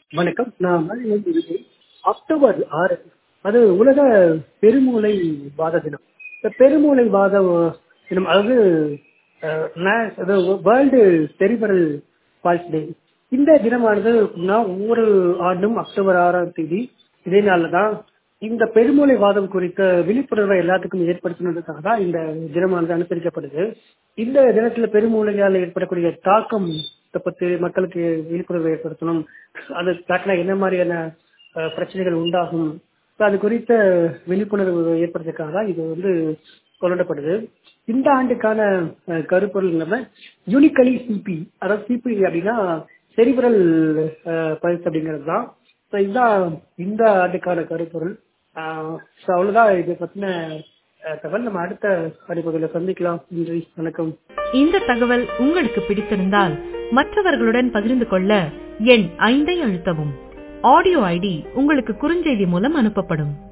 வணக்கம் நான் மதுரையிலிருந்து விஜய் அக்டோபர் ஆறு அது உலக பெருமூளை வாத தினம் இந்த பெருமூளை வாத தினம் அதாவது வேர்ல்டு செரிபரல் பால்ஸ் டே இந்த தினமானது நான் ஒவ்வொரு ஆண்டும் அக்டோபர் ஆறாம் தேதி இதே நாளில் தான் இந்த பெருமூளை வாதம் குறித்த விழிப்புணர்வை எல்லாத்துக்கும் ஏற்படுத்தினதுக்காக தான் இந்த தினமானது அனுசரிக்கப்படுது இந்த தினத்துல பெருமூளையால் ஏற்படக்கூடிய தாக்கம் பத்தி மக்களுக்கு விழிப்புணர்வு ஏற்படுத்தணும் அது தாக்கினா என்ன மாதிரியான அஹ், பிரச்சனைகள் உண்டாகும் So, அது குறித்த விழிப்புணர்வு ஏற்படுறதுக்காக தான் இது வந்து கொண்டாடப்படுது இந்த ஆண்டுக்கான அஹ், கருப்பொருள் நம்ம யூனிக்கலி சிபி அதாவது சிபி அப்படின்னா செரிபரல் பல்ஸ் அப்படிங்கிறது தான் ஸோ இதுதான் இந்த ஆண்டுக்கான கருப்பொருள் ஸோ அவ்வளோதான் இதை பற்றின தகவல் நம்ம அடுத்த படிப்பதில் சந்திக்கலாம் நன்றி வணக்கம் இந்த தகவல் உங்களுக்கு பிடித்திருந்தால் மற்றவர்களுடன் பகிர்ந்து கொள்ள எண் ஐந்தை அழுத்தவும் ஆடியோ ஐடி உங்களுக்கு குறுஞ்செய்தி மூலம் அனுப்பப்படும்